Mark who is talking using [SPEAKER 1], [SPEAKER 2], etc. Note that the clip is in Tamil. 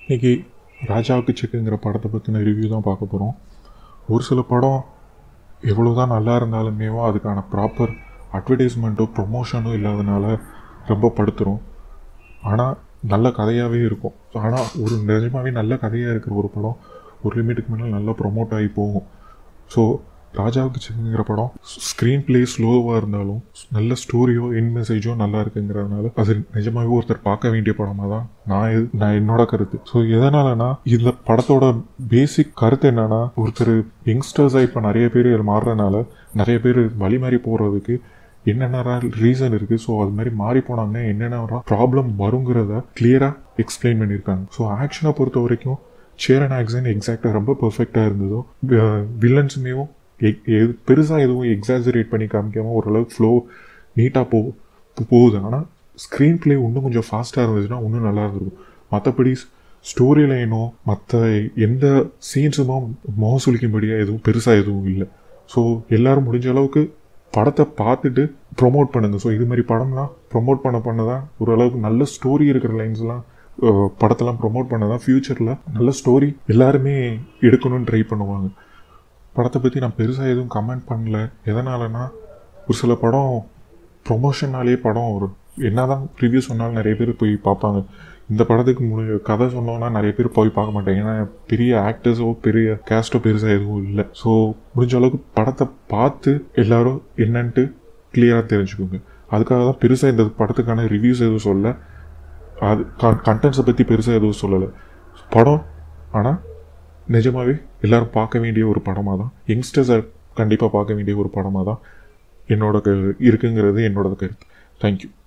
[SPEAKER 1] இன்னைக்கு ராஜாவுக்கு செக்குங்கிற படத்தை பற்றின ரிவ்யூ தான் பார்க்க போகிறோம் ஒரு சில படம் எவ்வளோ தான் நல்லா இருந்தாலுமேவோ அதுக்கான ப்ராப்பர் அட்வர்டைஸ்மெண்ட்டோ ப்ரொமோஷனோ இல்லாதனால ரொம்ப படுத்துரும் ஆனால் நல்ல கதையாகவே இருக்கும் ஆனால் ஒரு நிஜமாகவே நல்ல கதையாக இருக்கிற ஒரு படம் ஒரு லிமிட்டுக்கு மேலே நல்லா ப்ரொமோட் ஆகி போகும் ஸோ ராஜாவுக்கு செக்குங்கிற படம் ஸ்க்ரீன் பிளே ஸ்லோவாக இருந்தாலும் நல்ல ஸ்டோரியோ என் மெசேஜோ நல்லா இருக்குங்கிறதுனால அது நிஜமாகவே ஒருத்தர் பார்க்க வேண்டிய படமாக தான் நான் இது- நான் என்னோட கருத்து ஸோ எதனாலனா இந்த படத்தோட பேசிக் கருத்து என்னன்னா ஒருத்தர் யங்ஸ்டர்ஸாக இப்போ நிறைய பேர் இதில் மாறுறதுனால நிறைய பேர் வழி மாறி போகிறதுக்கு என்னென்ன ரீசன் இருக்குது ஸோ அது மாதிரி மாறி போனாங்கன்னா என்னென்ன ப்ராப்ளம் வருங்கிறத கிளியராக எக்ஸ்பிளைன் பண்ணியிருக்காங்க ஸோ ஆக்ஷனை பொறுத்த வரைக்கும் சேரன் ஆக்ஷன் எக்ஸாக்டாக ரொம்ப பர்ஃபெக்டாக இருந்ததோ வில்லன்ஸுமேவும் பெருசாக எதுவும் எக்ஸாஜரேட் பண்ணி காமிக்காம ஓரளவுக்கு ஃப்ளோ நீட்டாக போ போகுது ஆனால் ஸ்க்ரீன் ப்ளே இன்னும் கொஞ்சம் ஃபாஸ்ட்டாக இருந்துச்சுன்னா இன்னும் நல்லா இருந்திருக்கும் மற்றபடி ஸ்டோரி லைனோ மற்ற எந்த சீன்ஸுமோ முகம் சுளிக்கும்படியாக எதுவும் பெருசாக எதுவும் இல்லை ஸோ எல்லாரும் முடிஞ்ச அளவுக்கு படத்தை பார்த்துட்டு ப்ரொமோட் பண்ணுங்க ஸோ இது மாதிரி படம்லாம் ப்ரொமோட் பண்ண பண்ண தான் ஓரளவுக்கு நல்ல ஸ்டோரி இருக்கிற லைன்ஸ்லாம் படத்தெல்லாம் ப்ரொமோட் பண்ண தான் ஃப்யூச்சரில் நல்ல ஸ்டோரி எல்லாருமே எடுக்கணும்னு ட்ரை பண்ணுவாங்க படத்தை பற்றி நான் பெருசாக எதுவும் கமெண்ட் பண்ணல எதனாலனா ஒரு சில படம் ப்ரொமோஷன்னாலே படம் ஒரு என்னதான் ரிவ்யூ சொன்னாலும் நிறைய பேர் போய் பார்ப்பாங்க இந்த படத்துக்கு முழு கதை சொன்னோன்னா நிறைய பேர் போய் பார்க்க மாட்டாங்க ஏன்னா பெரிய ஆக்டர்ஸோ பெரிய கேஸ்டோ பெருசாக எதுவும் இல்லை ஸோ முடிஞ்ச அளவுக்கு படத்தை பார்த்து எல்லாரும் என்னன்ட்டு கிளியராக தெரிஞ்சுக்கோங்க அதுக்காக தான் பெருசாக இந்த படத்துக்கான ரிவ்யூஸ் எதுவும் சொல்ல அது கண்டென்ட்ஸை பற்றி பெருசாக எதுவும் சொல்லலை படம் ஆனால் நிஜமாவே எல்லாரும் பார்க்க வேண்டிய ஒரு படமாக தான் யங்ஸ்டர்ஸை கண்டிப்பாக பார்க்க வேண்டிய ஒரு படமாக தான் என்னோட க இருக்குங்கிறது என்னோட கருத்து தேங்க்யூ